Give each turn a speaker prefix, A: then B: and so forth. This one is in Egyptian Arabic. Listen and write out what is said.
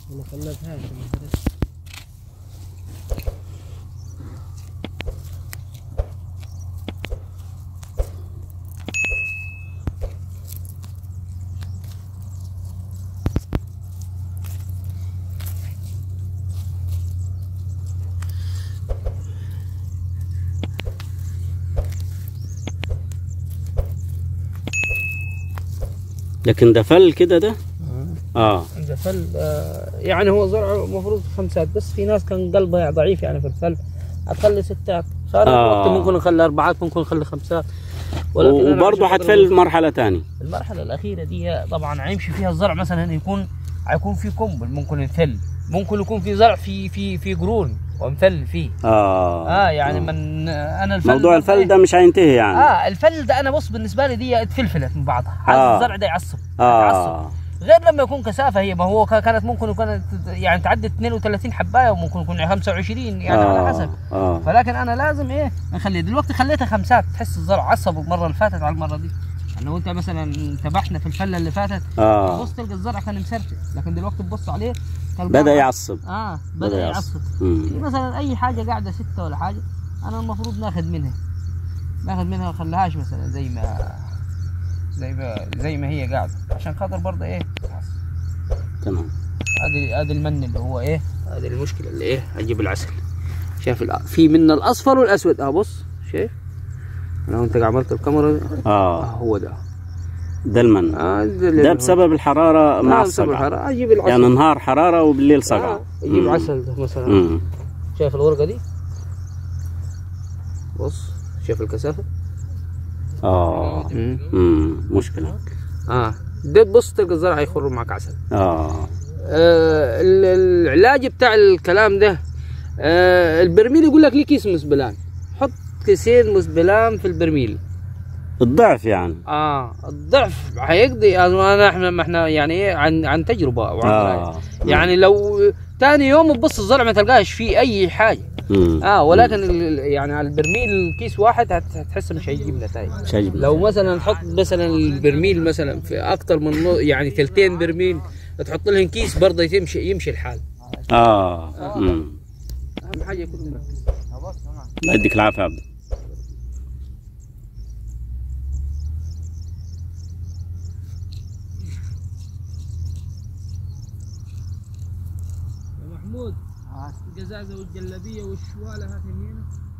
A: انا خليتها
B: لكن ده فل كده ده اه
A: عنده فل آه، يعني هو زرعه المفروض خمسات بس في ناس كان قلبها ضعيف يعني في الفل هتخلي ستات صار
B: آه.
A: وقت ممكن نخلي اربعات ممكن نخلي خمسات ولكن أنا
B: وبرضه
A: عشان
B: حتفل مرحلة تانية
A: المرحلة الأخيرة دي طبعا هيمشي فيها الزرع مثلا يكون هيكون في قنبل ممكن ينثل ممكن يكون في زرع في في في قرون ومثل فيه
B: اه
A: اه يعني من انا الفل
B: موضوع الفل ده مش هينتهي يعني
A: اه الفل ده انا بص بالنسبه لي دي اتفلفلت من بعضها هذا
B: آه.
A: الزرع ده يعصب يعصب
B: اه
A: غير لما يكون كثافه هي ما هو كا- كانت ممكن يكون يعني تعدي 32 حبايه وممكن يكون 25 يعني
B: آه.
A: على حسب
B: اه
A: فلكن انا لازم ايه نخليه دلوقتي خليتها خمسات تحس الزرع عصب المره اللي فاتت على المره دي يعني لو انت مثلا تبعنا في الفله اللي فاتت
B: اه
A: تبص تلقى الزرع كان مسرتع لكن دلوقتي تبص عليه تلقاه
B: بدأ يعصب
A: اه
B: بدأ
A: بدا
B: يعصب.
A: يعصب
B: مم.
A: في مثلا اي حاجه قاعده سته ولا حاجه انا المفروض ناخذ منها ناخذ منها ما نخليهاش مثلا زي ما زي ما زي ما هي قاعده عشان خاطر برضه ايه
B: تمام
A: هذه هذا المن اللي هو ايه هذه المشكله اللي ايه اجيب العسل شايف الأ- في من الاصفر والاسود اه بص شايف لو انت عملت الكاميرا آه
B: اه
A: هو ده
B: ده المن
A: آه ده, اللي
B: ده
A: هو-
B: بسبب الحرارة مع
A: آه بسبب
B: الصقع
A: الحرارة. اجيب العسل
B: يعني نهار حرارة وبالليل صقع
A: آه اجيب
B: مم.
A: عسل ده مثلا
B: مم.
A: شايف الورقه دي بص شايف الكثافه
B: اه مم. مشكلة
A: اه ده تبص تلقى الزرع يخر معك عسل
B: اه
A: آه ال- العلاج بتاع الكلام ده آه البرميل يقول لك ليه كيس مسبلان حط كيسين مسبلان في البرميل
B: الضعف يعني
A: اه الضعف هيقضي انا احنا ما احنا يعني ايه عن عن تجربه وعن
B: آه.
A: دراية. يعني لو تاني يوم تبص الزرع ما تلقاش فيه اي حاجه
B: مم.
A: اه ولكن ال- ال- يعني على البرميل كيس واحد هت- هتحس مش هيجيب نتائج
B: مش هيجيب
A: لو مثلا تحط مثلا البرميل مثلا في اكثر من نو- يعني ثلثين برميل تحط لهم كيس برضه يمشي يمشي الحال
B: اه مم.
A: اهم حاجه يكون مركز
B: الله يديك العافية يا عبد
A: يا محمود القزازه والجلابيه والشواله هات من هنا